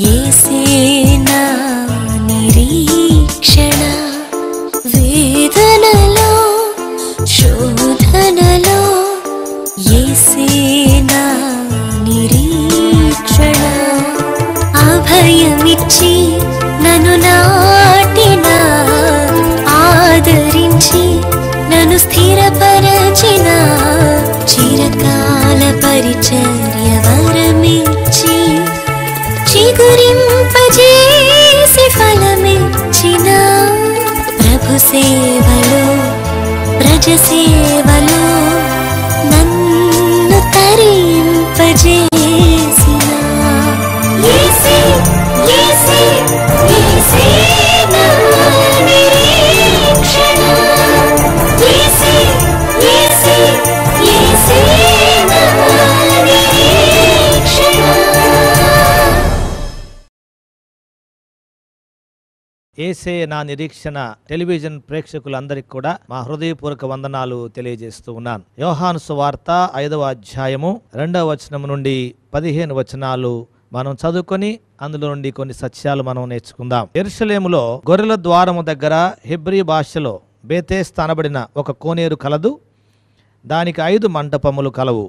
ఏసేనా నిరీక్షణ వేదనలో శోధనలో ఏసేనా నిరీక్షణ అభయమిచ్చి నన్ను నాటిన ఆదరించి నన్ను స్థిరపరచిన చిరకాల పరిచర్య వరమిచ్చి చిగురింపజేసి ఫలమిచ్చిన ప్రభు సేవలో ప్రజ సేవలో నన్ను తరింపజేసిన యేసే, యేసే, యేసే నా నిరీక్షణ. యేసే, యేసే, యేసే నా నిరీక్షణ. ఏసే నా నిరీక్షణ టెలివిజన్ ప్రేక్షకులందరికీ కూడా మా హృదయపూర్వక వందనాలు తెలియజేస్తూ ఉన్నాను యోహాను సువార్త ఐదవ అధ్యాయము రెండవ వచనం నుండి పదిహేను వచనాలు మనం చదువుకొని అందులో నుండి కొన్ని సత్యాలు మనం నేర్చుకుందాం ఎరుషలేములో గొర్రెల ద్వారము దగ్గర హెబ్రీ భాషలో బేతేస్ అనబడిన ఒక కోనేరు కలదు దానికి ఐదు మంటపములు కలవు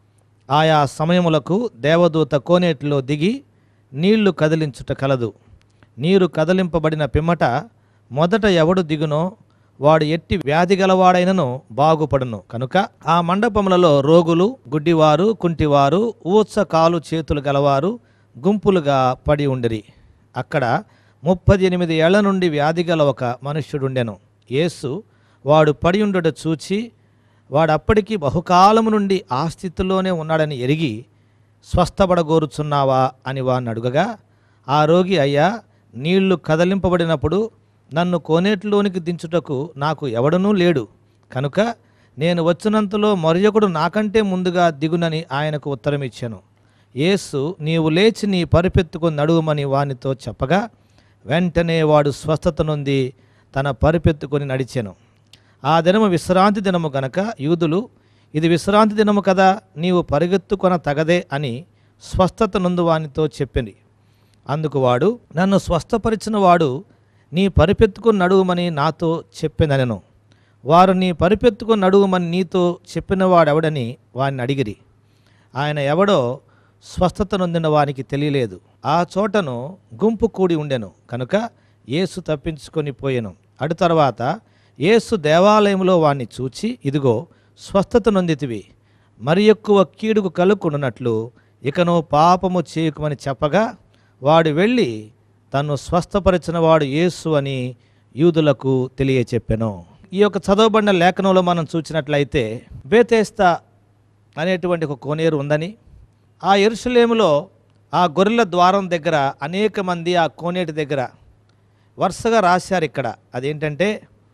ఆయా సమయములకు దేవదూత కోనేటిలో దిగి నీళ్లు కదిలించుట కలదు నీరు కదిలింపబడిన పిమ్మట మొదట ఎవడు దిగునో వాడు ఎట్టి వ్యాధి గలవాడైనను బాగుపడును కనుక ఆ మండపములలో రోగులు గుడ్డివారు కుంటివారు ఊత్స కాలు చేతులు గలవారు గుంపులుగా పడి ఉండిరి అక్కడ ముప్పది ఎనిమిది ఏళ్ల నుండి వ్యాధి గల ఒక మనుష్యుడుండెను యేసు వాడు పడి ఉండుట చూచి వాడు అప్పటికి బహుకాలము నుండి ఆ స్థితిలోనే ఉన్నాడని ఎరిగి స్వస్థపడగోరుచున్నావా అని వాడిని అడుగగా ఆ రోగి అయ్యా నీళ్లు కదలింపబడినప్పుడు నన్ను కోనేటిలోనికి దించుటకు నాకు ఎవడనూ లేడు కనుక నేను వచ్చినంతలో మరొకడు నాకంటే ముందుగా దిగునని ఆయనకు ఉత్తరమిచ్చాను యేసు నీవు లేచి నీ పరిపెత్తుకొని నడుగుమని వానితో చెప్పగా వెంటనే వాడు స్వస్థత నొంది తన పరిపెత్తుకొని నడిచెను ఆ దినము విశ్రాంతి దినము గనక యూదులు ఇది విశ్రాంతి దినము కదా నీవు పరిగెత్తుకొన తగదే అని స్వస్థత నొందు వానితో చెప్పింది అందుకు వాడు నన్ను స్వస్థపరిచిన వాడు నీ పరిపెత్తుకుని నడుగుమని నాతో చెప్పిననెను వారు నీ పరిపెత్తుకుని నడుగుమని నీతో చెప్పిన వాడెవడని వాడిని అడిగిరి ఆయన ఎవడో స్వస్థత నొందిన వానికి తెలియలేదు ఆ చోటను గుంపు కూడి ఉండెను కనుక యేసు తప్పించుకొని పోయెను అటు తర్వాత యేసు దేవాలయంలో వాణ్ణి చూచి ఇదిగో స్వస్థత నొందితివి మరి ఎక్కువ కీడుకు కలుక్కున్నట్లు ఇకను పాపము చేయకుమని చెప్పగా వాడు వెళ్ళి తన్ను స్వస్థపరిచిన వాడు యేసు అని యూదులకు తెలియచెప్పెను ఈ యొక్క చదవబడిన లేఖనంలో మనం చూసినట్లయితే బేతేస్తా అనేటువంటి ఒక కోనేరు ఉందని ఆ ఎరుసలేములో ఆ గొర్రెల ద్వారం దగ్గర అనేక మంది ఆ కోనేటి దగ్గర వరుసగా రాశారు ఇక్కడ అదేంటంటే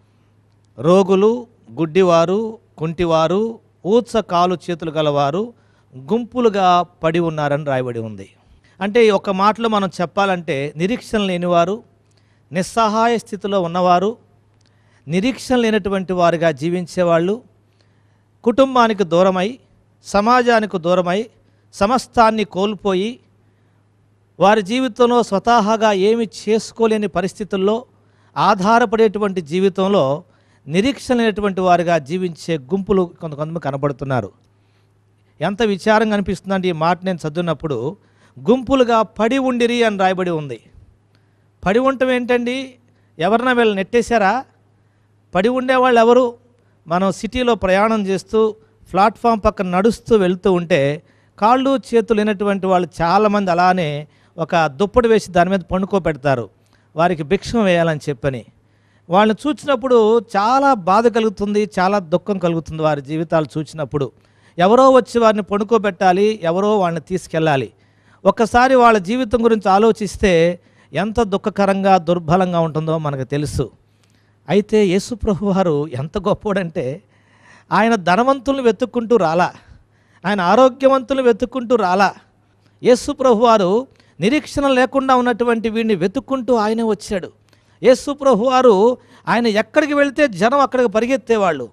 రోగులు గుడ్డివారు కుంటివారు ఊత్స కాలు చేతులు గలవారు గుంపులుగా పడి ఉన్నారని రాయబడి ఉంది అంటే ఈ ఒక మాటలో మనం చెప్పాలంటే నిరీక్షణ లేనివారు నిస్సహాయ స్థితిలో ఉన్నవారు నిరీక్షణ లేనటువంటి వారుగా జీవించేవాళ్ళు కుటుంబానికి దూరమై సమాజానికి దూరమై సమస్తాన్ని కోల్పోయి వారి జీవితంలో స్వతహాగా ఏమి చేసుకోలేని పరిస్థితుల్లో ఆధారపడేటువంటి జీవితంలో నిరీక్షణ లేనటువంటి వారుగా జీవించే గుంపులు కొంత కొంతమంది కనబడుతున్నారు ఎంత విచారంగా అనిపిస్తుందంటే ఈ మాట నేను చదివినప్పుడు గుంపులుగా పడి ఉండిరి అని రాయబడి ఉంది పడి ఉండటం ఏంటండి ఎవరన్నా వీళ్ళు నెట్టేశారా పడి ఉండేవాళ్ళు ఎవరు మనం సిటీలో ప్రయాణం చేస్తూ ప్లాట్ఫామ్ పక్కన నడుస్తూ వెళ్తూ ఉంటే కాళ్ళు చేతులు లేనటువంటి వాళ్ళు చాలామంది అలానే ఒక దుప్పటి వేసి దాని మీద పండుకోబెడతారు వారికి భిక్షం వేయాలని చెప్పని వాళ్ళని చూసినప్పుడు చాలా బాధ కలుగుతుంది చాలా దుఃఖం కలుగుతుంది వారి జీవితాలు చూసినప్పుడు ఎవరో వచ్చి వారిని పండుకోబెట్టాలి ఎవరో వాళ్ళని తీసుకెళ్ళాలి ఒక్కసారి వాళ్ళ జీవితం గురించి ఆలోచిస్తే ఎంత దుఃఖకరంగా దుర్బలంగా ఉంటుందో మనకు తెలుసు అయితే యేసుప్రభు వారు ఎంత గొప్పోడంటే ఆయన ధనవంతులను వెతుక్కుంటూ రాలా ఆయన ఆరోగ్యవంతులను వెతుక్కుంటూ రాలా యేసుప్రభు వారు నిరీక్షణ లేకుండా ఉన్నటువంటి వీడిని వెతుక్కుంటూ ఆయనే వచ్చాడు యేసుప్రభు వారు ఆయన ఎక్కడికి వెళ్తే జనం అక్కడికి పరిగెత్తేవాళ్ళు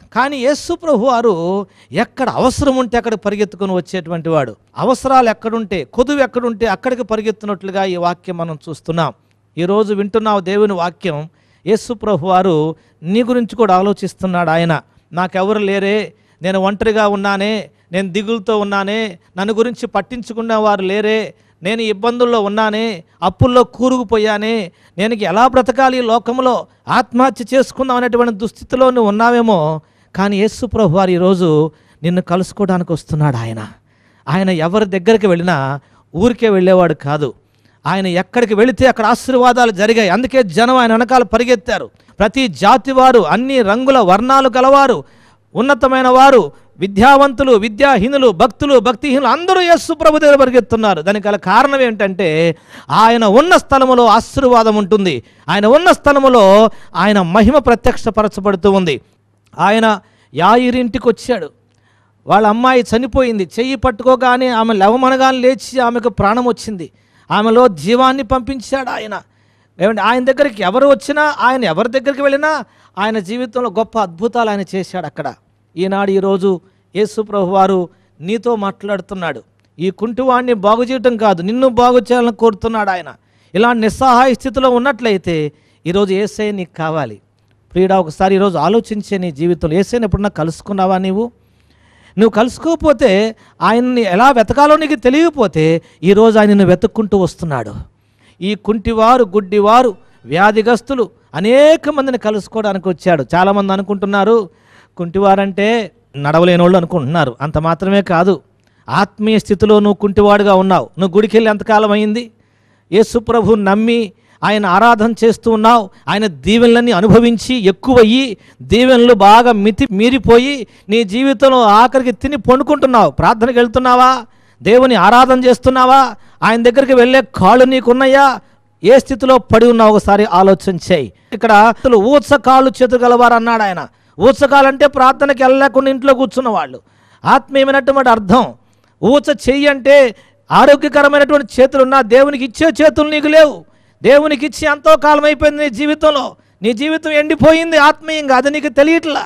కానీ యేసు ప్రభు వారు ఎక్కడ అవసరం ఉంటే అక్కడ పరిగెత్తుకొని వచ్చేటువంటి వాడు అవసరాలు ఎక్కడుంటే కొదువు ఎక్కడుంటే అక్కడికి పరిగెత్తున్నట్లుగా ఈ వాక్యం మనం చూస్తున్నాం ఈరోజు వింటున్నావు దేవుని వాక్యం యేసు ప్రభు వారు నీ గురించి కూడా ఆలోచిస్తున్నాడు ఆయన నాకెవరు లేరే నేను ఒంటరిగా ఉన్నానే నేను దిగులతో ఉన్నానే నన్ను గురించి పట్టించుకున్న వారు లేరే నేను ఇబ్బందుల్లో ఉన్నానే అప్పుల్లో కూరుకుపోయానే నేను ఎలా బ్రతకాలి ఈ లోకంలో ఆత్మహత్య చేసుకుందాం అనేటువంటి దుస్థితిలో నువ్వు ఉన్నావేమో కానీ యేసు ప్రభు వారు ఈరోజు నిన్ను కలుసుకోవడానికి వస్తున్నాడు ఆయన ఆయన ఎవరి దగ్గరికి వెళ్ళినా ఊరికే వెళ్ళేవాడు కాదు ఆయన ఎక్కడికి వెళితే అక్కడ ఆశీర్వాదాలు జరిగాయి అందుకే జనం ఆయన వెనకాల పరిగెత్తారు ప్రతి జాతి వారు అన్ని రంగుల వర్ణాలు గలవారు ఉన్నతమైన వారు విద్యావంతులు విద్యాహీనులు భక్తులు భక్తిహీనులు అందరూ యేసు ప్రభు దగ్గర పరిగెత్తున్నారు దానికి గల కారణం ఏంటంటే ఆయన ఉన్న స్థలములో ఆశీర్వాదం ఉంటుంది ఆయన ఉన్న స్థలములో ఆయన మహిమ ప్రత్యక్షపరచబడుతూ ఉంది ఆయన యాయిరింటికి వచ్చాడు వాళ్ళ అమ్మాయి చనిపోయింది చెయ్యి పట్టుకోగానే ఆమె లవమనగానే లేచి ఆమెకు ప్రాణం వచ్చింది ఆమెలో జీవాన్ని పంపించాడు ఆయన ఏమంటే ఆయన దగ్గరికి ఎవరు వచ్చినా ఆయన ఎవరి దగ్గరికి వెళ్ళినా ఆయన జీవితంలో గొప్ప అద్భుతాలు ఆయన చేశాడు అక్కడ ఈనాడు ఈరోజు యేసు ప్రభు వారు నీతో మాట్లాడుతున్నాడు ఈ కుంటివాడిని బాగు చేయటం కాదు నిన్ను బాగు చేయాలని కోరుతున్నాడు ఆయన ఇలా నిస్సహాయ స్థితిలో ఉన్నట్లయితే ఈరోజు ఏసై నీకు కావాలి ప్రియుడా ఒకసారి ఈరోజు ఆలోచించే నీ జీవితంలో ఏసైని ఎప్పుడన్నా కలుసుకున్నావా నీవు నువ్వు కలుసుకోకపోతే ఆయన్ని ఎలా వెతకాలో నీకు తెలియకపోతే ఈరోజు ఆయనను వెతుక్కుంటూ వస్తున్నాడు ఈ కుంటివారు గుడ్డివారు వ్యాధిగస్తులు అనేక మందిని కలుసుకోవడానికి వచ్చాడు చాలామంది అనుకుంటున్నారు కుంటివారంటే నడవలేని వాళ్ళు అనుకుంటున్నారు అంత మాత్రమే కాదు ఆత్మీయ స్థితిలో నువ్వు కుంటివాడుగా ఉన్నావు నువ్వు గుడికి వెళ్ళి ఎంతకాలం అయింది యేసు ప్రభు నమ్మి ఆయన ఆరాధన చేస్తూ ఉన్నావు ఆయన దీవెనలన్నీ అనుభవించి ఎక్కువయ్యి దీవెనలు బాగా మితి మీరిపోయి నీ జీవితంలో ఆఖరికి తిని పండుకుంటున్నావు ప్రార్థనకి వెళ్తున్నావా దేవుని ఆరాధన చేస్తున్నావా ఆయన దగ్గరికి వెళ్ళే కాళ్ళు నీకున్నాయా ఏ స్థితిలో పడి ఉన్నావు ఒకసారి ఆలోచన చేయి ఇక్కడ అసలు ఊత్స కాళ్ళు చేతులు గలవారు అన్నాడు ఆయన ఊత్సకాలంటే ప్రార్థనకి వెళ్ళలేకుండా ఇంట్లో కూర్చున్న వాళ్ళు ఆత్మీయమైనటువంటి అర్థం ఊచ చెయ్యి అంటే ఆరోగ్యకరమైనటువంటి చేతులు ఉన్నా దేవునికి ఇచ్చే చేతులు నీకు లేవు దేవునికి ఇచ్చి ఎంతో కాలం అయిపోయింది నీ జీవితంలో నీ జీవితం ఎండిపోయింది ఆత్మీయంగా అది నీకు తెలియట్లా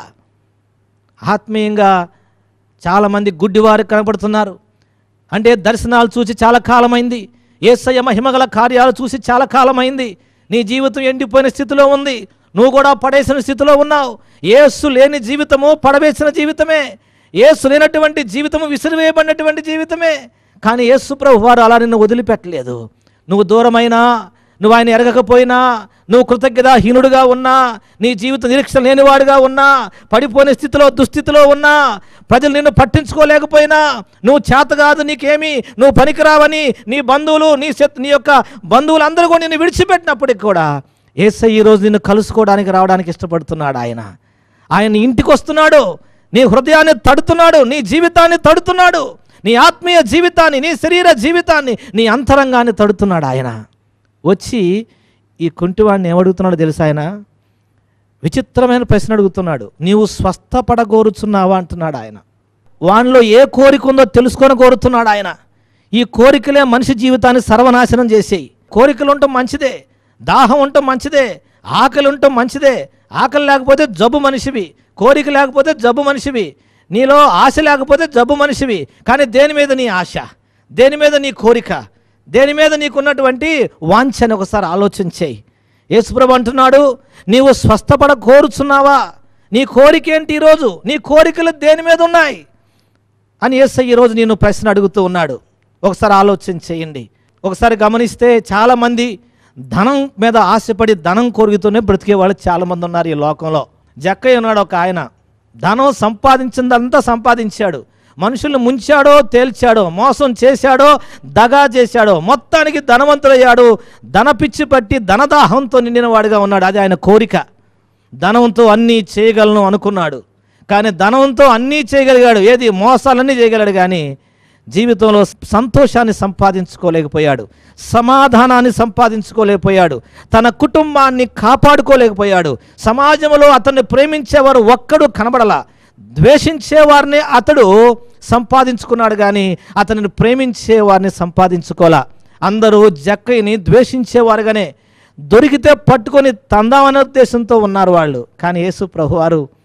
ఆత్మీయంగా చాలామంది గుడ్డివారు కనబడుతున్నారు అంటే దర్శనాలు చూసి చాలా కాలమైంది ఏసయ్య మహిమగల కార్యాలు చూసి చాలా కాలమైంది నీ జీవితం ఎండిపోయిన స్థితిలో ఉంది నువ్వు కూడా పడేసిన స్థితిలో ఉన్నావు ఏసు లేని జీవితము పడవేసిన జీవితమే ఏసు లేనటువంటి జీవితము విసిరివేయబడినటువంటి జీవితమే కానీ యేసు ప్రభు వారు అలా నిన్ను వదిలిపెట్టలేదు నువ్వు దూరమైనా నువ్వు ఆయన ఎరగకపోయినా నువ్వు కృతజ్ఞతాహీనుడుగా ఉన్నా నీ జీవిత నిరీక్షణ లేనివాడుగా ఉన్నా పడిపోయిన స్థితిలో దుస్థితిలో ఉన్నా ప్రజలు నిన్ను పట్టించుకోలేకపోయినా నువ్వు చేత కాదు నీకేమి నువ్వు పనికిరావని నీ బంధువులు నీ శత్ నీ యొక్క బంధువులు అందరూ కూడా నిన్ను విడిచిపెట్టినప్పటికి కూడా ఏసై ఈరోజు నిన్ను కలుసుకోవడానికి రావడానికి ఇష్టపడుతున్నాడు ఆయన ఆయన ఇంటికి వస్తున్నాడు నీ హృదయాన్ని తడుతున్నాడు నీ జీవితాన్ని తడుతున్నాడు నీ ఆత్మీయ జీవితాన్ని నీ శరీర జీవితాన్ని నీ అంతరంగాన్ని తడుతున్నాడు ఆయన వచ్చి ఈ కుంటివాడిని ఏమడుగుతున్నాడో తెలుసా ఆయన విచిత్రమైన ప్రశ్న అడుగుతున్నాడు నీవు స్వస్థపడగోరుచున్నావా అంటున్నాడు ఆయన వానిలో ఏ కోరిక ఉందో తెలుసుకొని కోరుతున్నాడు ఆయన ఈ కోరికలే మనిషి జీవితాన్ని సర్వనాశనం చేసేయి కోరికలు ఉండటం మంచిదే దాహం ఉండటం మంచిదే ఆకలి ఉండటం మంచిదే ఆకలి లేకపోతే జబ్బు మనిషివి కోరిక లేకపోతే జబ్బు మనిషివి నీలో ఆశ లేకపోతే జబ్బు మనిషివి కానీ దేని మీద నీ ఆశ దేని మీద నీ కోరిక దేని మీద నీకున్నటువంటి వాంఛని ఒకసారి ఆలోచన చేయి యేసుప్రభు అంటున్నాడు నీవు స్వస్థపడ కోరుచున్నావా నీ కోరిక ఏంటి ఈరోజు నీ కోరికలు దేని మీద ఉన్నాయి అని యేసయ్య ఈరోజు నేను ప్రశ్న అడుగుతూ ఉన్నాడు ఒకసారి ఆలోచన చేయండి ఒకసారి గమనిస్తే చాలామంది ధనం మీద ఆశపడి ధనం కోరుకుతూనే బ్రతికే వాళ్ళు చాలామంది ఉన్నారు ఈ లోకంలో జక్కయ్య ఉన్నాడు ఒక ఆయన ధనం సంపాదించిందంతా సంపాదించాడు మనుషుల్ని ముంచాడో తేల్చాడో మోసం చేశాడో దగా చేశాడో మొత్తానికి ధనవంతుడయ్యాడు ధన పిచ్చి పట్టి ధనదాహంతో నిండిన వాడిగా ఉన్నాడు అది ఆయన కోరిక ధనంతో అన్నీ చేయగలను అనుకున్నాడు కానీ ధనంతో అన్నీ చేయగలిగాడు ఏది మోసాలన్నీ చేయగలడు కానీ జీవితంలో సంతోషాన్ని సంపాదించుకోలేకపోయాడు సమాధానాన్ని సంపాదించుకోలేకపోయాడు తన కుటుంబాన్ని కాపాడుకోలేకపోయాడు సమాజంలో అతన్ని ప్రేమించేవారు ఒక్కడు కనబడలా ద్వేషించేవారిని అతడు సంపాదించుకున్నాడు కానీ అతనిని ప్రేమించేవారిని సంపాదించుకోలా అందరూ జక్కయ్యని ద్వేషించేవారుగానే దొరికితే పట్టుకొని తందామనే ఉద్దేశంతో ఉన్నారు వాళ్ళు కానీ యేసు ప్రభువారు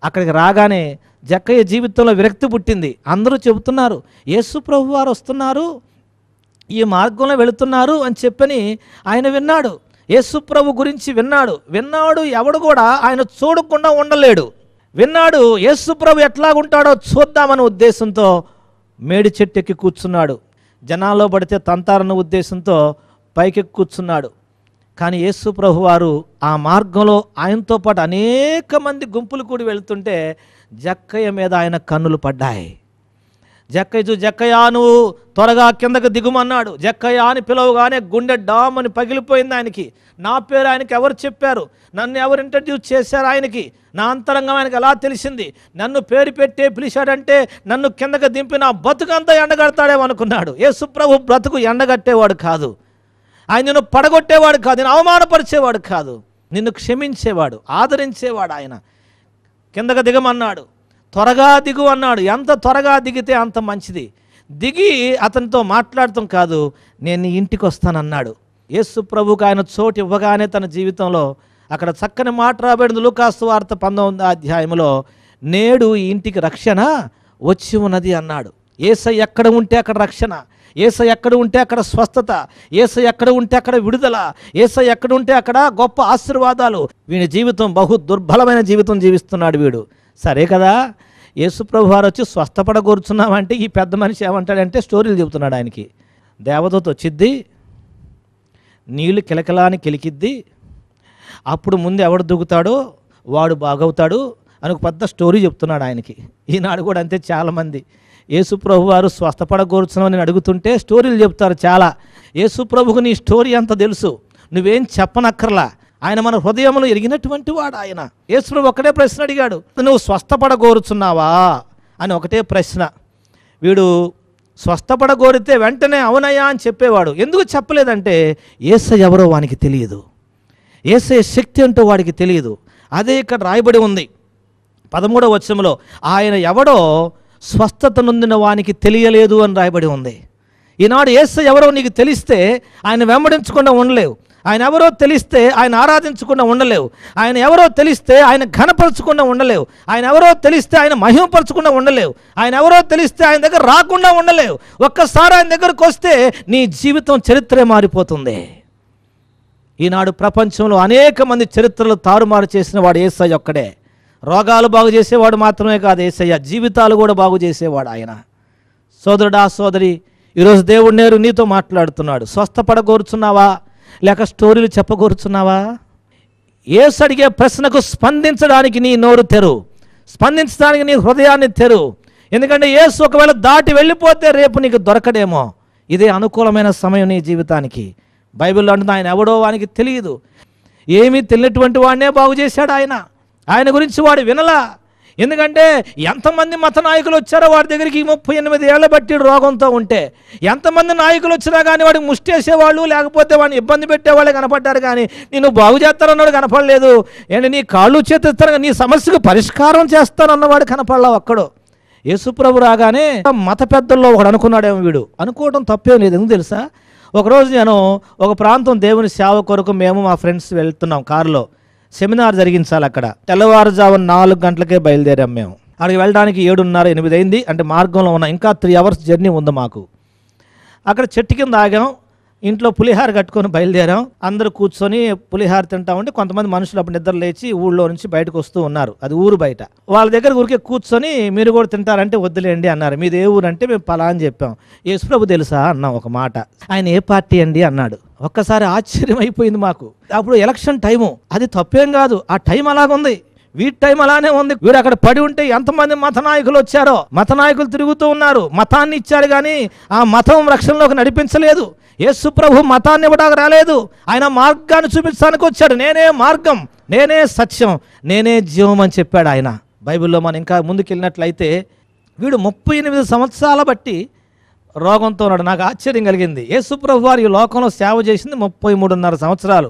అక్కడికి రాగానే జక్కయ్య జీవితంలో విరక్తి పుట్టింది అందరూ చెబుతున్నారు యేసు ప్రభు వారు వస్తున్నారు ఈ మార్గంలో వెళుతున్నారు అని చెప్పని ఆయన విన్నాడు యేసు ప్రభు గురించి విన్నాడు విన్నాడు ఎవడు కూడా ఆయన చూడకుండా ఉండలేడు విన్నాడు యేసు ప్రభు ఎట్లాగుంటాడో చూద్దామనే ఉద్దేశంతో మేడి చెట్టు ఎక్కి కూర్చున్నాడు జనాల్లో పడితే తంతారన్న ఉద్దేశంతో పైకి కూర్చున్నాడు కానీ యేసు ప్రభు వారు ఆ మార్గంలో ఆయనతో పాటు అనేక మంది గుంపులు కూడి వెళ్తుంటే జక్కయ్య మీద ఆయన కన్నులు పడ్డాయి జక్కయ్య చూ జక్కయ్య నువ్వు త్వరగా కిందకు దిగుమన్నాడు జక్కయ్య అని పిలవగానే గుండె డామ్ అని పగిలిపోయింది ఆయనకి నా పేరు ఆయనకి ఎవరు చెప్పారు నన్ను ఎవరు ఇంట్రడ్యూస్ చేశారు ఆయనకి నా అంతరంగం ఆయనకి ఎలా తెలిసింది నన్ను పేరు పెట్టే పిలిచాడంటే నన్ను కిందకు దింపి నా బతుకంతా ఎండగడతాడేమో అనుకున్నాడు యేసు ప్రభు బ్రతుకు ఎండగట్టేవాడు కాదు ఆయన నిన్ను పడగొట్టేవాడు కాదు నిన్ను అవమానపరిచేవాడు కాదు నిన్ను క్షమించేవాడు ఆదరించేవాడు ఆయన కిందకు దిగమన్నాడు త్వరగా దిగు అన్నాడు ఎంత త్వరగా దిగితే అంత మంచిది దిగి అతనితో మాట్లాడటం కాదు నేను నీ ఇంటికి వస్తానన్నాడు యేసు ప్రభుకు ఆయన చోటు ఇవ్వగానే తన జీవితంలో అక్కడ చక్కని మాట రాబడింది లూకాసు వార్త పంతొమ్మిది అధ్యాయంలో నేడు ఈ ఇంటికి రక్షణ వచ్చి ఉన్నది అన్నాడు ఏసై ఎక్కడ ఉంటే అక్కడ రక్షణ ఏసై ఎక్కడ ఉంటే అక్కడ స్వస్థత ఏసై ఎక్కడ ఉంటే అక్కడ విడుదల ఏసై ఎక్కడ ఉంటే అక్కడ గొప్ప ఆశీర్వాదాలు వీడి జీవితం బహు దుర్బలమైన జీవితం జీవిస్తున్నాడు వీడు సరే కదా యేసుప్రభు వారు వచ్చి స్వస్థపడ కూర్చున్నామంటే ఈ పెద్ద మనిషి ఏమంటాడంటే స్టోరీలు చెబుతున్నాడు ఆయనకి దేవదూత వచ్చిద్ది నీళ్లు కిలకిలాని కిలికిద్ది అప్పుడు ముందు ఎవడు దిగుతాడో వాడు బాగవుతాడు అని ఒక పెద్ద స్టోరీ చెప్తున్నాడు ఆయనకి ఈనాడు కూడా అంతే చాలామంది యేసుప్రభు వారు స్వస్థపడగోరుచున్నామని నేను అడుగుతుంటే స్టోరీలు చెప్తారు చాలా యేసుప్రభుకు నీ స్టోరీ అంత తెలుసు నువ్వేం చెప్పనక్కర్లా ఆయన మన హృదయములు ఎరిగినటువంటి వాడు ఆయన యేసుప్రభు ఒకటే ప్రశ్న అడిగాడు నువ్వు స్వస్థపడగోరుచున్నావా అని ఒకటే ప్రశ్న వీడు స్వస్థపడగోరితే వెంటనే అవునయ్యా అని చెప్పేవాడు ఎందుకు చెప్పలేదంటే ఏస ఎవరో వానికి తెలియదు ఏసే శక్తి అంటూ వాడికి తెలియదు అదే ఇక్కడ రాయబడి ఉంది పదమూడవ వచనంలో ఆయన ఎవడో స్వస్థత నొందిన వానికి తెలియలేదు అని రాయబడి ఉంది ఈనాడు ఏస ఎవరో నీకు తెలిస్తే ఆయన వెంబడించకుండా ఉండలేవు ఆయన ఎవరో తెలిస్తే ఆయన ఆరాధించకుండా ఉండలేవు ఆయన ఎవరో తెలిస్తే ఆయన ఘనపరచకుండా ఉండలేవు ఆయన ఎవరో తెలిస్తే ఆయన మహిమపరచకుండా ఉండలేవు ఆయన ఎవరో తెలిస్తే ఆయన దగ్గర రాకుండా ఉండలేవు ఒక్కసారి ఆయన దగ్గరకు వస్తే నీ జీవితం చరిత్రే మారిపోతుంది ఈనాడు ప్రపంచంలో అనేక మంది చరిత్రలు తారుమారు చేసిన వాడు ఏసయ్య ఒక్కడే రోగాలు బాగు చేసేవాడు మాత్రమే కాదు ఏసయ్య జీవితాలు కూడా బాగు చేసేవాడు ఆయన సోదరుడా సోదరి ఈరోజు దేవుడు నేరు నీతో మాట్లాడుతున్నాడు స్వస్థపడగోరుచున్నావా లేక స్టోరీలు చెప్పగోరుచున్నావా ఏసు అడిగే ప్రశ్నకు స్పందించడానికి నీ నోరు తెరు స్పందించడానికి నీ హృదయాన్ని తెరు ఎందుకంటే ఏసు ఒకవేళ దాటి వెళ్ళిపోతే రేపు నీకు దొరకడేమో ఇదే అనుకూలమైన సమయం నీ జీవితానికి బైబిల్లో అంటుంది ఆయన ఎవడో వానికి తెలియదు ఏమీ తెలియనటువంటి వాడినే బాగు చేశాడు ఆయన ఆయన గురించి వాడు వినలా ఎందుకంటే ఎంతమంది మత నాయకులు వచ్చారో వాడి దగ్గరికి ఈ ముప్పై ఎనిమిది ఏళ్ల బట్టి రోగంతో ఉంటే ఎంతమంది నాయకులు వచ్చినా కానీ వాడికి ముష్టేసేవాళ్ళు లేకపోతే వాడిని ఇబ్బంది పెట్టేవాళ్ళే కనపడ్డారు కానీ నేను బాగు చేస్తానన్నాడు కనపడలేదు ఏంటి నీ కాళ్ళు చేతిస్తాను నీ సమస్యకు పరిష్కారం చేస్తానన్నవాడు కనపడలా ఒక్కడు యేసుప్రభు రాగానే మత పెద్దల్లో ఒకడు అనుకున్నాడేమో వీడు అనుకోవడం తప్పేం లేదు ఎందుకు తెలుసా ఒకరోజు నేను ఒక ప్రాంతం దేవుని సేవ కొరకు మేము మా ఫ్రెండ్స్ వెళ్తున్నాం కారులో సెమినార్ జరిగించాలి అక్కడ తెల్లవారుజామున నాలుగు గంటలకే బయలుదేరాం మేము అక్కడికి వెళ్ళడానికి ఏడున్నర ఎనిమిది అయింది అంటే మార్గంలో ఉన్న ఇంకా త్రీ అవర్స్ జర్నీ ఉంది మాకు అక్కడ చెట్టు కింద ఆగాం ఇంట్లో పులిహార కట్టుకొని బయలుదేరాం అందరూ కూర్చొని పులిహార తింటా ఉంటే కొంతమంది మనుషులు అప్పుడు నిద్ర లేచి ఊళ్ళో నుంచి బయటకు వస్తూ ఉన్నారు అది ఊరు బయట వాళ్ళ దగ్గర ఊరికే కూర్చొని మీరు కూడా తింటారంటే వద్దులేండి అన్నారు మీది ఏ ఊరు అంటే మేము పలా అని చెప్పాం యేసుప్రభు తెలుసా అన్నాం ఒక మాట ఆయన ఏ పార్టీ అండి అన్నాడు ఒక్కసారి ఆశ్చర్యం అయిపోయింది మాకు అప్పుడు ఎలక్షన్ టైము అది తప్పేం కాదు ఆ టైం అలాగుంది వీటి టైం అలానే ఉంది వీడు అక్కడ పడి ఉంటే ఎంతమంది మత నాయకులు వచ్చారో మత నాయకులు తిరుగుతూ ఉన్నారు మతాన్ని ఇచ్చాడు కానీ ఆ మతం రక్షణలోకి నడిపించలేదు యేసు ప్రభు మతాన్ని ఇవ్వడానికి రాలేదు ఆయన మార్గాన్ని చూపించడానికి వచ్చాడు నేనే మార్గం నేనే సత్యం నేనే జీవం అని చెప్పాడు ఆయన బైబిల్లో మనం ఇంకా ముందుకెళ్ళినట్లయితే వీడు ముప్పై ఎనిమిది సంవత్సరాల బట్టి రోగంతో ఉన్నాడు నాకు ఆశ్చర్యం కలిగింది యేసు ప్రభు వారు ఈ లోకంలో సేవ చేసింది ముప్పై మూడున్నర సంవత్సరాలు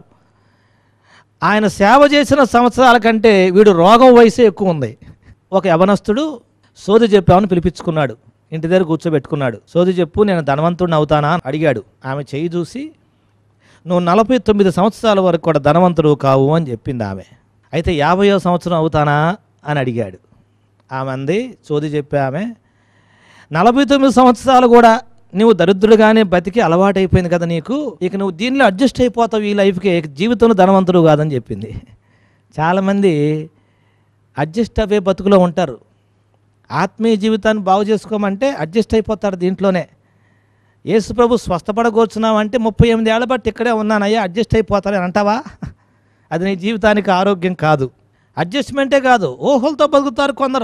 ఆయన సేవ చేసిన సంవత్సరాల కంటే వీడు రోగం వయసే ఎక్కువ ఉంది ఒక యవనస్తుడు సోది చెప్పామని పిలిపించుకున్నాడు ఇంటి దగ్గర కూర్చోబెట్టుకున్నాడు సోది చెప్పు నేను ధనవంతుడిని అవుతానా అని అడిగాడు ఆమె చెయ్యి చూసి నువ్వు నలభై తొమ్మిది సంవత్సరాల వరకు కూడా ధనవంతుడు కావు అని చెప్పింది ఆమె అయితే యాభయో సంవత్సరం అవుతానా అని అడిగాడు ఆమె అంది చోది చెప్పే ఆమె నలభై తొమ్మిది సంవత్సరాలు కూడా నువ్వు దరిద్రుడుగానే బతికి అలవాటైపోయింది కదా నీకు ఇక నువ్వు దీనిలో అడ్జస్ట్ అయిపోతావు ఈ లైఫ్కి ఇక జీవితంలో ధనవంతుడు కాదని చెప్పింది చాలామంది అడ్జస్ట్ అవే బతుకులో ఉంటారు ఆత్మీయ జీవితాన్ని బాగు చేసుకోమంటే అడ్జస్ట్ అయిపోతారు దీంట్లోనే యేసు ప్రభు స్వస్థపడగోర్చున్నావంటే ముప్పై ఎనిమిది ఏళ్ళ బట్టి ఇక్కడే ఉన్నానయ్యా అడ్జస్ట్ అయిపోతానని అంటావా అది నీ జీవితానికి ఆరోగ్యం కాదు అడ్జస్ట్మెంటే కాదు ఊహలతో బతుకుతారు కొందరు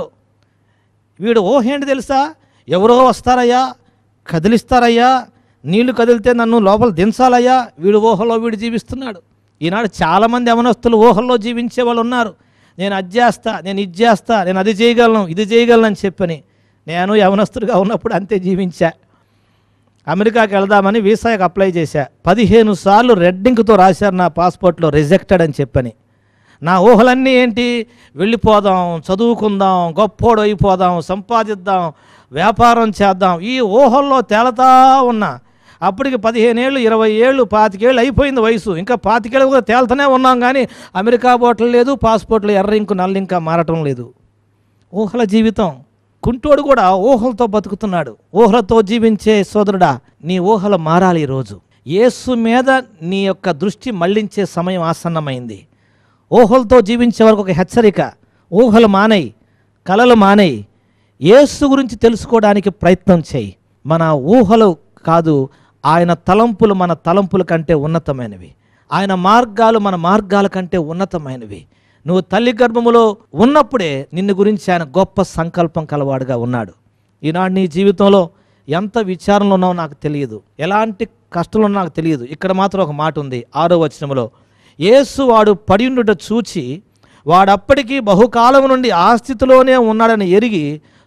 వీడు ఊహ ఏంటి తెలుసా ఎవరో వస్తారయ్యా కదిలిస్తారయ్యా నీళ్లు కదిలితే నన్ను లోపల దించాలయ్యా వీడు ఊహలో వీడు జీవిస్తున్నాడు ఈనాడు చాలామంది యవనస్తులు ఊహల్లో జీవించే వాళ్ళు ఉన్నారు నేను అది చేస్తా నేను ఇది చేస్తా నేను అది చేయగలను ఇది చేయగలను అని చెప్పని నేను యవనస్తుడిగా ఉన్నప్పుడు అంతే జీవించా అమెరికాకి వెళ్దామని వీసాకి అప్లై చేశా పదిహేను సార్లు రెడ్డింగ్తో రాశారు నా పాస్పోర్ట్లో రిజెక్టెడ్ అని చెప్పని నా ఊహలన్నీ ఏంటి వెళ్ళిపోదాం చదువుకుందాం గొప్పోడు అయిపోదాం సంపాదిద్దాం వ్యాపారం చేద్దాం ఈ ఊహల్లో తేలతా ఉన్నా అప్పటికి పదిహేను ఏళ్ళు ఇరవై ఏళ్ళు పాతికేళ్ళు అయిపోయింది వయసు ఇంకా పాతికేళ్ళు కూడా తేలుతూనే ఉన్నాం కానీ అమెరికా బోట్లు లేదు పాస్పోర్ట్లు ఎర్ర ఇంకు నల్ల ఇంకా మారటం లేదు ఊహల జీవితం కుంటోడు కూడా ఊహలతో బతుకుతున్నాడు ఊహలతో జీవించే సోదరుడా నీ ఊహలు మారాలి ఈరోజు యేసు మీద నీ యొక్క దృష్టి మళ్లించే సమయం ఆసన్నమైంది ఊహలతో జీవించే వరకు ఒక హెచ్చరిక ఊహలు మానేయి కలలు మానేయి యేసు గురించి తెలుసుకోవడానికి ప్రయత్నం చేయి మన ఊహలు కాదు ఆయన తలంపులు మన తలంపుల కంటే ఉన్నతమైనవి ఆయన మార్గాలు మన మార్గాల కంటే ఉన్నతమైనవి నువ్వు తల్లి గర్భములో ఉన్నప్పుడే నిన్ను గురించి ఆయన గొప్ప సంకల్పం కలవాడుగా ఉన్నాడు ఈనాడు నీ జీవితంలో ఎంత విచారంలో ఉన్నావో నాకు తెలియదు ఎలాంటి కష్టంలో ఉన్నావో నాకు తెలియదు ఇక్కడ మాత్రం ఒక మాట ఉంది ఆరో వచనంలో యేసు వాడు పడియుండుట చూచి వాడప్పటికీ బహుకాలం నుండి ఆ స్థితిలోనే ఉన్నాడని ఎరిగి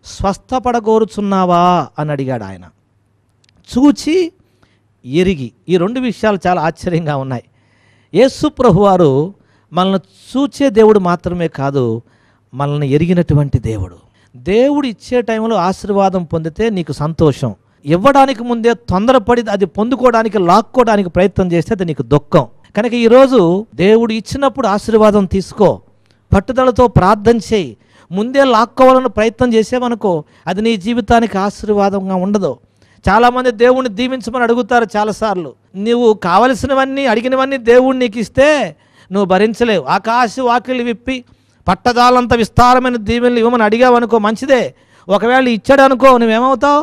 స్వస్థపడగోరుచున్నావా అని అడిగాడు ఆయన చూచి ఎరిగి ఈ రెండు విషయాలు చాలా ఆశ్చర్యంగా ఉన్నాయి యేసు ప్రభువారు మనల్ని చూచే దేవుడు మాత్రమే కాదు మనల్ని ఎరిగినటువంటి దేవుడు దేవుడు ఇచ్చే టైంలో ఆశీర్వాదం పొందితే నీకు సంతోషం ఇవ్వడానికి ముందే తొందరపడి అది పొందుకోవడానికి లాక్కోవడానికి ప్రయత్నం చేస్తే అది నీకు దుఃఖం కనుక ఈరోజు దేవుడు ఇచ్చినప్పుడు ఆశీర్వాదం తీసుకో పట్టుదలతో ప్రార్థన చేయి ముందే లాక్కోవాలని ప్రయత్నం చేసావనుకో అది నీ జీవితానికి ఆశీర్వాదంగా ఉండదు చాలామంది దేవుణ్ణి దీవించమని అడుగుతారు చాలాసార్లు నువ్వు కావలసినవన్నీ అడిగినవన్నీ దేవుడు నీకు ఇస్తే నువ్వు భరించలేవు ఆకాశ వాకిళ్ళు విప్పి పట్టదాలంత విస్తారమైన దీవెనలు ఇవ్వమని అడిగావనుకో మంచిదే ఒకవేళ ఇచ్చాడు అనుకో నువ్వేమవుతావు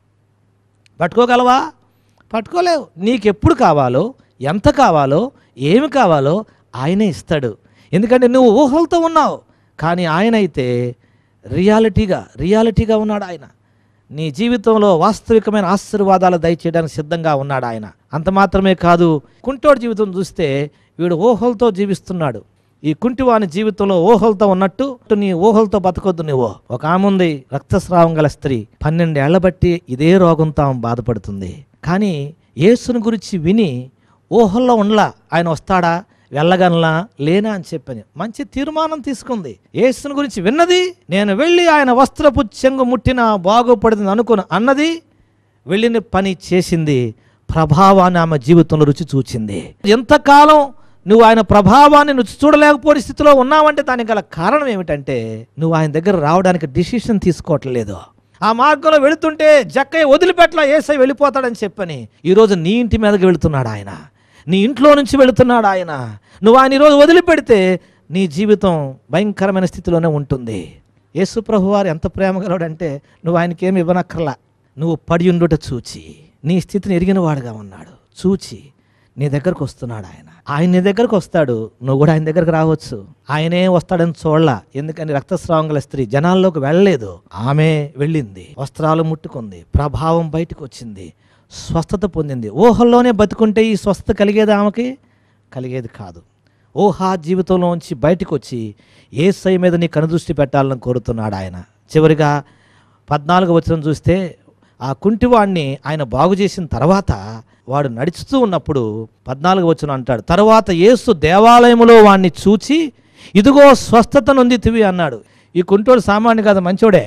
పట్టుకోగలవా పట్టుకోలేవు నీకెప్పుడు కావాలో ఎంత కావాలో ఏమి కావాలో ఆయనే ఇస్తాడు ఎందుకంటే నువ్వు ఊహలతో ఉన్నావు కానీ ఆయన అయితే రియాలిటీగా రియాలిటీగా ఉన్నాడు ఆయన నీ జీవితంలో వాస్తవికమైన ఆశీర్వాదాలు దయచేయడానికి సిద్ధంగా ఉన్నాడు ఆయన అంత మాత్రమే కాదు కుంటోడి జీవితం చూస్తే వీడు ఊహలతో జీవిస్తున్నాడు ఈ కుంటివాని జీవితంలో ఊహలతో ఉన్నట్టు నీ ఊహలతో బతకొద్దు నువ్వు ఒక ఆమె ఉంది రక్తస్రావం గల స్త్రీ పన్నెండేళ్ల బట్టి ఇదే రోగంతో ఆమె బాధపడుతుంది కానీ యేసుని గురించి విని ఊహల్లో ఉండలా ఆయన వస్తాడా వెళ్ళగలనా లేనా అని చెప్పని మంచి తీర్మానం తీసుకుంది యేసుని గురించి విన్నది నేను వెళ్ళి ఆయన వస్త్రపు చెంగు ముట్టిన బాగుపడుతుంది అనుకుని అన్నది వెళ్ళిన పని చేసింది ప్రభావాన్ని ఆమె జీవితంలో రుచి చూచింది ఎంతకాలం నువ్వు ఆయన ప్రభావాన్ని రుచి చూడలేకపోయే స్థితిలో ఉన్నావంటే దానికి గల కారణం ఏమిటంటే నువ్వు ఆయన దగ్గర రావడానికి డిసిషన్ తీసుకోవట్లేదు ఆ మార్గంలో వెళుతుంటే జక్కయ్య వదిలిపెట్ల ఏసై వెళ్ళిపోతాడని చెప్పని ఈరోజు నీ ఇంటి మీదకి వెళుతున్నాడు ఆయన నీ ఇంట్లో నుంచి వెళుతున్నాడు ఆయన నువ్వు ఆయన ఈరోజు వదిలిపెడితే నీ జీవితం భయంకరమైన స్థితిలోనే ఉంటుంది యేసు ప్రభు వారు ఎంత ప్రేమగలడంటే నువ్వు ఆయనకేమి ఇవ్వనక్కర్లా నువ్వు పడి ఉండుట చూచి నీ స్థితిని ఎరిగిన వాడుగా ఉన్నాడు చూచి నీ దగ్గరకు వస్తున్నాడు ఆయన ఆయన నీ దగ్గరకు వస్తాడు నువ్వు కూడా ఆయన దగ్గరకు రావచ్చు ఆయనే వస్తాడని చూడలా ఎందుకని రక్తస్రావం గల స్త్రీ జనాల్లోకి వెళ్ళలేదు ఆమె వెళ్ళింది వస్త్రాలు ముట్టుకుంది ప్రభావం బయటకు వచ్చింది స్వస్థత పొందింది ఊహల్లోనే బతుకుంటే ఈ స్వస్థత కలిగేది ఆమెకి కలిగేది కాదు ఊహా జీవితంలోంచి బయటకు వచ్చి ఏసై మీద నీ కనుదృష్టి పెట్టాలని కోరుతున్నాడు ఆయన చివరిగా పద్నాలుగు వచనం చూస్తే ఆ కుంటివాణ్ణి ఆయన బాగు చేసిన తర్వాత వాడు నడుచుతూ ఉన్నప్పుడు పద్నాలుగు వచనం అంటాడు తర్వాత యేసు దేవాలయములో వాణ్ణి చూచి ఇదిగో స్వస్థత నొందితివి అన్నాడు ఈ కుంటోడు సామాన్య కాదు మంచోడే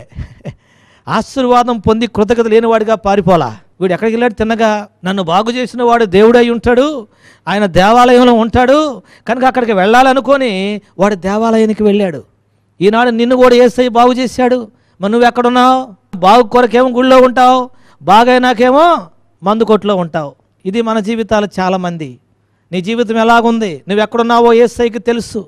ఆశీర్వాదం పొంది కృతజ్ఞత లేనివాడిగా పారిపోలా వీడు ఎక్కడికి వెళ్ళాడు తిన్నగా నన్ను బాగు చేసిన వాడు దేవుడై ఉంటాడు ఆయన దేవాలయంలో ఉంటాడు కనుక అక్కడికి వెళ్ళాలనుకొని వాడు దేవాలయానికి వెళ్ళాడు ఈనాడు నిన్ను కూడా ఏసై బాగు చేశాడు మరి నువ్వు ఎక్కడున్నావు బాగు కొరకేమో గుళ్ళో ఉంటావు బాగైనాకేమో మందు కొట్లో ఉంటావు ఇది మన జీవితాలు చాలామంది నీ జీవితం ఎలాగుంది నువ్వు ఎక్కడున్నావో ఏసైకి తెలుసు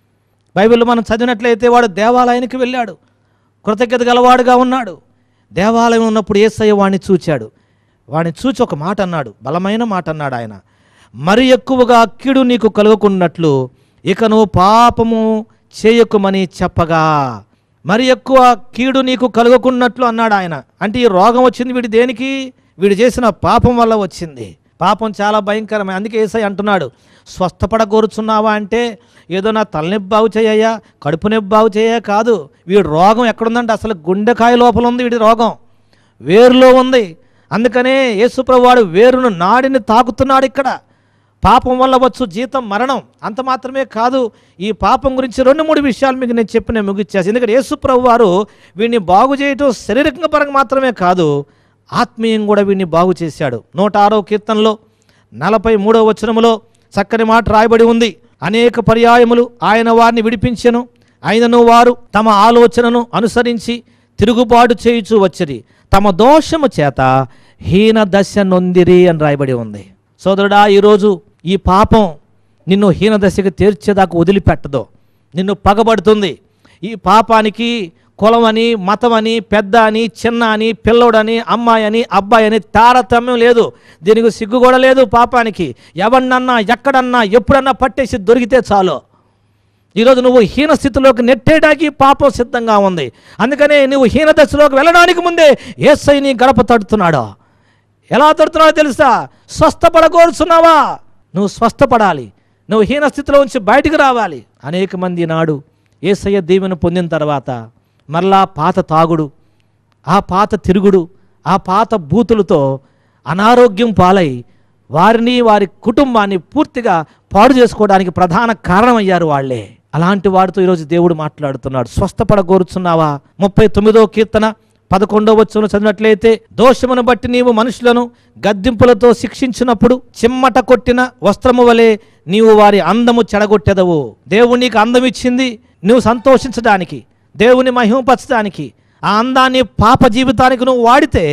బైబిల్ మనం చదివినట్లయితే వాడు దేవాలయానికి వెళ్ళాడు కృతజ్ఞత గలవాడుగా ఉన్నాడు దేవాలయం ఉన్నప్పుడు ఏసయ్య వాడిని చూచాడు వాడిని చూచి ఒక మాట అన్నాడు బలమైన మాట అన్నాడు ఆయన మరి ఎక్కువగా కీడు నీకు కలుగుకున్నట్లు ఇక నువ్వు పాపము చేయకుమని చెప్పగా మరి ఎక్కువ కీడు నీకు కలుగుకున్నట్లు అన్నాడు ఆయన అంటే ఈ రోగం వచ్చింది వీడి దేనికి వీడు చేసిన పాపం వల్ల వచ్చింది పాపం చాలా భయంకరమే అందుకే ఏసై అంటున్నాడు స్వస్థపడగోరుచున్నావా అంటే ఏదో నా తలనొప్పి బాగు చేయయ్యా కడుపు నొప్పి బాగు చేయ కాదు వీడి రోగం ఎక్కడుందంటే అసలు గుండెకాయ లోపల ఉంది వీడి రోగం వేరులో ఉంది అందుకనే యేసుప్రభు వాడు వేరును నాడిని తాకుతున్నాడు ఇక్కడ పాపం వల్ల వచ్చు జీతం మరణం అంత మాత్రమే కాదు ఈ పాపం గురించి రెండు మూడు విషయాలు మీకు నేను చెప్పి నేను ముగిచ్చేసి ఎందుకంటే యేసుప్రభు వారు వీడిని బాగు చేయటం శారీరక పరంగా మాత్రమే కాదు ఆత్మీయం కూడా వీడిని బాగు చేశాడు నూట ఆరో కీర్తనలో నలభై మూడో వచనములో చక్కని మాట రాయబడి ఉంది అనేక పర్యాయములు ఆయన వారిని విడిపించెను అయినను వారు తమ ఆలోచనను అనుసరించి తిరుగుబాటు చేయుచూ వచ్చిరి తమ దోషము చేత హీన దశ నొందిరి అని రాయబడి ఉంది సోదరుడా ఈరోజు ఈ పాపం నిన్ను హీన దశకు తీర్చేదాకా వదిలిపెట్టదు నిన్ను పగబడుతుంది ఈ పాపానికి కులం అని మతం అని పెద్ద అని చిన్న అని పిల్లోడని అమ్మాయి అని అబ్బాయి అని తారతమ్యం లేదు దీనికి సిగ్గు కూడా లేదు పాపానికి ఎవరినన్నా ఎక్కడన్నా ఎప్పుడన్నా పట్టేసి దొరికితే చాలు ఈరోజు నువ్వు హీన స్థితిలోకి నెట్టేయడానికి పాపం సిద్ధంగా ఉంది అందుకనే నువ్వు హీన దశలోకి వెళ్ళడానికి ముందే ఏసై నీ గడప తడుతున్నాడు ఎలా తడుతున్నాడో తెలుసా స్వస్థపడగోరుచున్నావా నువ్వు స్వస్థపడాలి నువ్వు హీన స్థితిలో ఉంచి బయటికి రావాలి అనేక మంది నాడు ఏసయ్య దీవెన పొందిన తర్వాత మరలా పాత తాగుడు ఆ పాత తిరుగుడు ఆ పాత బూతులతో అనారోగ్యం పాలై వారిని వారి కుటుంబాన్ని పూర్తిగా పాడు చేసుకోవడానికి ప్రధాన కారణమయ్యారు వాళ్ళే అలాంటి వాడితో ఈరోజు దేవుడు మాట్లాడుతున్నాడు స్వస్థపడగోరుచున్నావా ముప్పై తొమ్మిదో కీర్తన పదకొండో వచ్చును చదివినట్లయితే దోషమును బట్టి నీవు మనుషులను గద్దింపులతో శిక్షించినప్పుడు చిమ్మట కొట్టిన వస్త్రము వలె నీవు వారి అందము చెడగొట్టెదవు దేవుడు నీకు అందం ఇచ్చింది నువ్వు సంతోషించడానికి దేవుని మహిమపరచడానికి ఆ అందాన్ని పాప జీవితానికి నువ్వు వాడితే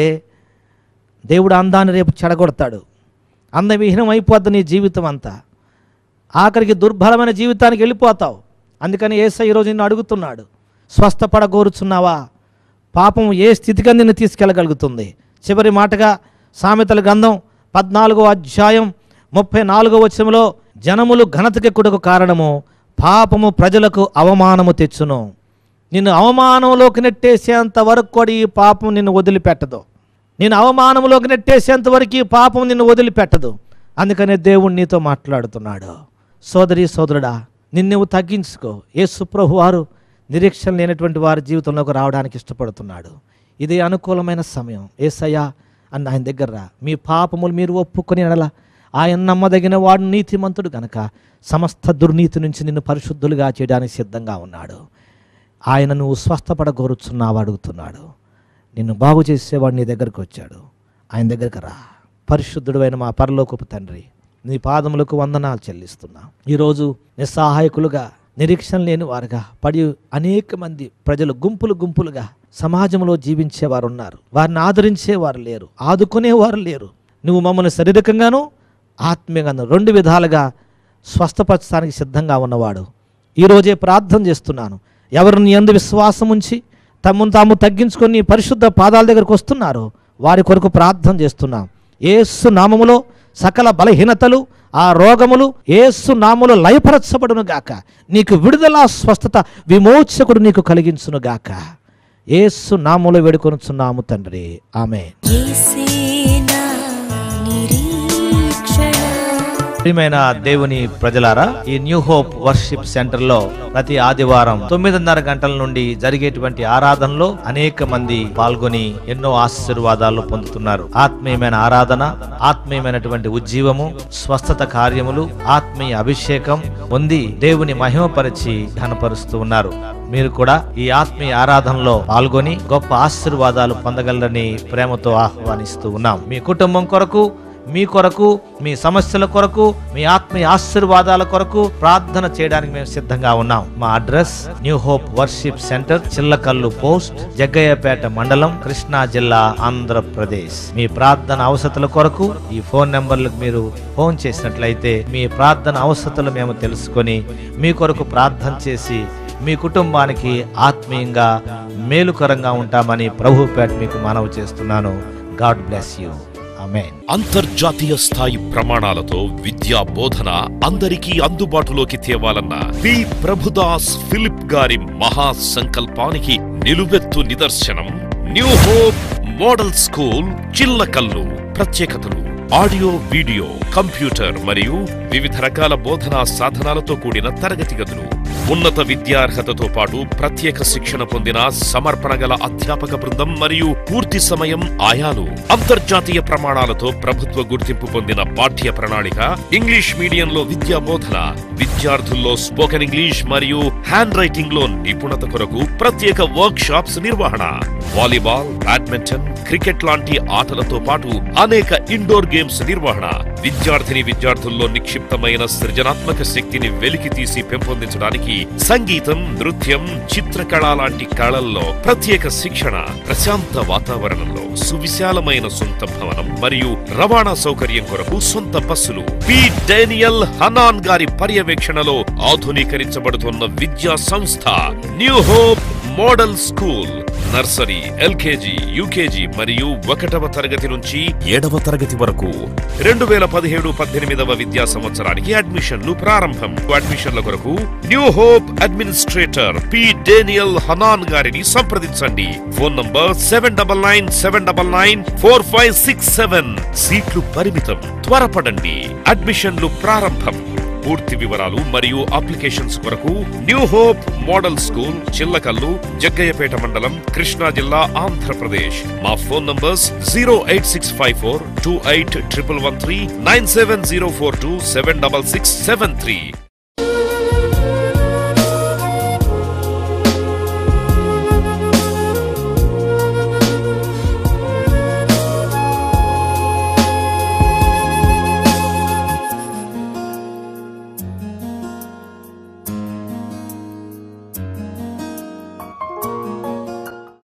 దేవుడు ఆ అందాన్ని రేపు చెడగొడతాడు అందవిహీనం అయిపోద్ది నీ జీవితం అంతా ఆఖరికి దుర్బలమైన జీవితానికి వెళ్ళిపోతావు అందుకని ఏసై ఈరోజు నిన్ను అడుగుతున్నాడు స్వస్థపడగోరుచున్నావా పాపం ఏ స్థితికి నిన్ను తీసుకెళ్ళగలుగుతుంది చివరి మాటగా సామెతల గ్రంథం పద్నాలుగో అధ్యాయం ముప్పై నాలుగో వచనంలో జనములు ఘనతకెక్కుటకు కారణము పాపము ప్రజలకు అవమానము తెచ్చును నిన్ను అవమానంలోకి నెట్టేసేంత వరకు కూడా ఈ పాపం నిన్ను వదిలిపెట్టదు నేను అవమానంలోకి నెట్టేసేంత వరకు ఈ పాపం నిన్ను వదిలిపెట్టదు అందుకనే దేవుడు నీతో మాట్లాడుతున్నాడు సోదరి సోదరుడా నిన్ను తగ్గించుకో యేసు ప్రభు వారు నిరీక్షణ లేనటువంటి వారి జీవితంలోకి రావడానికి ఇష్టపడుతున్నాడు ఇది అనుకూలమైన సమయం ఏసయ్యా అన్న ఆయన దగ్గర రా మీ పాపములు మీరు ఒప్పుకొని నడల ఆయన నమ్మదగిన వాడు నీతిమంతుడు గనక సమస్త దుర్నీతి నుంచి నిన్ను పరిశుద్ధులుగా చేయడానికి సిద్ధంగా ఉన్నాడు ఆయన నువ్వు స్వస్థపడగోరుచున్నావు అడుగుతున్నాడు నిన్ను బాగు చేసేవాడు నీ దగ్గరకు వచ్చాడు ఆయన దగ్గరకు రా పరిశుద్ధుడైన మా పరలోకపు తండ్రి నీ పాదములకు వందనాలు చెల్లిస్తున్నా ఈరోజు నిస్సహాయకులుగా నిరీక్షణ లేని వారుగా పడి అనేక మంది ప్రజలు గుంపులు గుంపులుగా సమాజంలో జీవించేవారు ఉన్నారు వారిని ఆదరించేవారు లేరు ఆదుకునేవారు లేరు నువ్వు మమ్మల్ని శారీరకంగాను ఆత్మీయంగాను రెండు విధాలుగా స్వస్థపరచడానికి సిద్ధంగా ఉన్నవాడు ఈరోజే ప్రార్థన చేస్తున్నాను ఎవరు నీ ఎందు విశ్వాసం ఉంచి తమను తాము తగ్గించుకొని నీ పరిశుద్ధ పాదాల దగ్గరకు వస్తున్నారో వారి కొరకు ప్రార్థన చేస్తున్నాం ఏసు నామములో సకల బలహీనతలు ఆ రోగములు ఏసు నామములో లయపరచబడును గాక నీకు విడుదల స్వస్థత విమోచకుడు నీకు కలిగించును గాక ఏసు నామములో వేడుకొనుచున్నాము తండ్రి ఆమె యేసేనా నిరీక్షణ ప్రియమైన దేవుని ప్రజలారా ఈ న్యూ హోప్ వర్షిప్ సెంటర్ లో ప్రతి ఆదివారం తొమ్మిదిన్నర గంటల నుండి జరిగేటువంటి ఆరాధనలో అనేక మంది పాల్గొని ఎన్నో ఆశీర్వాదాలు పొందుతున్నారు ఆత్మీయమైన ఆరాధన ఆత్మీయమైనటువంటి ఉజ్జీవము స్వస్థత కార్యములు ఆత్మీయ అభిషేకం పొంది దేవుని మహిమపరిచి ఘనపరుస్తూ ఉన్నారు మీరు కూడా ఈ ఆత్మీయ ఆరాధనలో పాల్గొని గొప్ప ఆశీర్వాదాలు పొందగలరని ప్రేమతో ఆహ్వానిస్తూ ఉన్నాం మీ కుటుంబం కొరకు మీ కొరకు మీ సమస్యల కొరకు మీ ఆత్మీయ ఆశీర్వాదాల కొరకు ప్రార్థన చేయడానికి మేము సిద్ధంగా ఉన్నాం మా address new hope worship centre Chillakallu post Jaggayyapeta మండలం కృష్ణా జిల్లా ఆంధ్రప్రదేశ్ మీ ప్రార్థన అవసరతల కొరకు ఈ ఫోన్ నెంబర్లకు మీరు ఫోన్ చేసినట్లయితే మీ ప్రార్థన అవసరతలు మేము తెలుసుకొని మీ కొరకు ప్రార్థన చేసి మీ కుటుంబానికి ఆత్మీయంగా మేలుకరంగా ఉంటామని ప్రభుపేట మీకు మనవి చేస్తున్నాను గాడ్ బ్లెస్ యూ ఆమెన్ అంతర్జాతీయ స్థాయి ప్రమాణాలతో విద్యా బోధన అందరికీ అందుబాటులోకి తేవాలన్న పి ప్రభుదాస్ ఫిలిప్ గారి మహా సంకల్పానికి నిలువెత్తు నిదర్శనం new hope model school Chillakallu ప్రత్యేకతలు ఆడియో వీడియో కంప్యూటర్ మరియు వివిధ రకాల బోధనా సాధనాలతో కూడిన తరగతి గదులు ఉన్నత విద్యార్హతతో పాటు ప్రత్యేక శిక్షణ పొందిన సమర్పణ గల అధ్యాపక బృందం మరియు పూర్తి సమయం ఆయాలు అంతర్జాతీయ ప్రమాణాలతో ప్రభుత్వ గుర్తింపు పొందిన పాఠ్య ప్రణాళిక ఇంగ్లీష్ మీడియంలో విద్యా బోధన విద్యార్థుల్లో స్పోకెన్ ఇంగ్లీష్ మరియు హ్యాండ్ రైటింగ్ లో నిపుణత కొరకు ప్రత్యేక వర్క్ షాప్స్ నిర్వహణ వాలీబాల్ బ్యాడ్మింటన్ క్రికెట్ లాంటి ఆటలతో పాటు అనేక ఇండోర్ గేమ్స్ నిర్వహణ విద్యార్థిని విద్యార్థుల్లో నిక్షిప్తమైన సృజనాత్మక శక్తిని వెలికి తీసి పెంపొందించడానికి సంగీతం నృత్యం చిత్రకళ లాంటి కళల్లో ప్రత్యేక శిక్షణ ప్రశాంత వాతావరణంలో సువిశాలమైన సొంత భవనం మరియు రవాణా సౌకర్యం కొరకు సొంత బస్సులు పి డేనియల్ హనాన్ గారి పర్యవేక్షణలో ఆధునీకరించబడుతున్న విద్యా సంస్థ new hope model school nursery LKG UKG మరియు ఒకటవ తరగతి నుంచి ఏడవ తరగతి వరకు రెండు వేల పదిహేడు పద్దెనిమిదవ విద్యా సంవత్సరానికి అడ్మిషన్లు ప్రారంభం అడ్మిషన్ల కొరకు new hope administrator P Daniel Hanan గారిని సంప్రదించండి phone number seven double nine seven double nine four five six seven సీట్లు పరిమితం త్వరపడండి అడ్మిషన్లు ప్రారంభం పూర్తి వివరాలు మరియు అప్లికేషన్స్ కొరకు new hope model school Chillakallu Jaggayyapeta మండలం కృష్ణా జిల్లా ఆంధ్రప్రదేశ్ మా phone numbers zero eight six five four two eight triple one three nine seven zero four two seven double six seven three